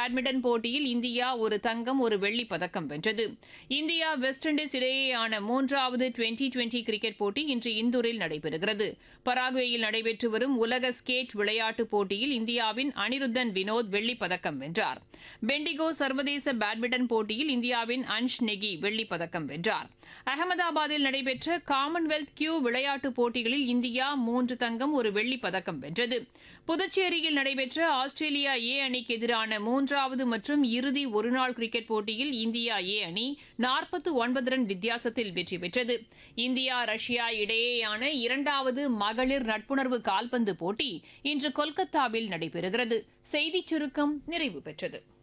badminton போட்டியில் India ஒரு தங்கம் ஒரு வெள்ளிப் பதக்கம் வென்றது இந்தியா வெஸ்ட் இண்டீஸ் இடையேயான மூன்றாவது டுவெண்டி டுவெண்டி கிரிக்கெட் போட்டி இன்று இந்தூரில் நடைபெறுகிறது பராகுவேயில் நடைபெற்று வரும் உலக ஸ்கேட் விளையாட்டுப் போட்டியில் இந்தியாவின் அனிருத்தன் வினோத் வெள்ளிப் பதக்கம் வென்றார் பெண்டிகோ சர்வதேச பேட்மிண்டன் போட்டியில் இந்தியாவின் அன்ஷ் நெகி வெள்ளிப் பதக்கம் வென்றார் அகமதாபாத்தில் நடைபெற்ற காமன்வெல்த் கியூ விளையாட்டுப் போட்டிகளில் இந்தியா மூன்று தங்கம் ஒரு வெள்ளிப் பதக்கம் வென்றது புதுச்சேரியில் நடைபெற்ற ஆஸ்திரேலியா ஏ அணிக்கு எதிரான மூன்றாவது மற்றும் இறுதி ஒருநாள் கிரிக்கெட் போட்டியில் இந்தியா ஏ அணி நாற்பத்து ஒன்பது ரன் வித்தியாசத்தில் வெற்றி பெற்றது இந்தியா ரஷ்யா இடையேயான இரண்டாவது மகளிர் நட்புணர்வு கால்பந்து போட்டி இன்று கொல்கத்தாவில் நடைபெறுகிறது செய்திச் சுருக்கம் நிறைவு பெற்றது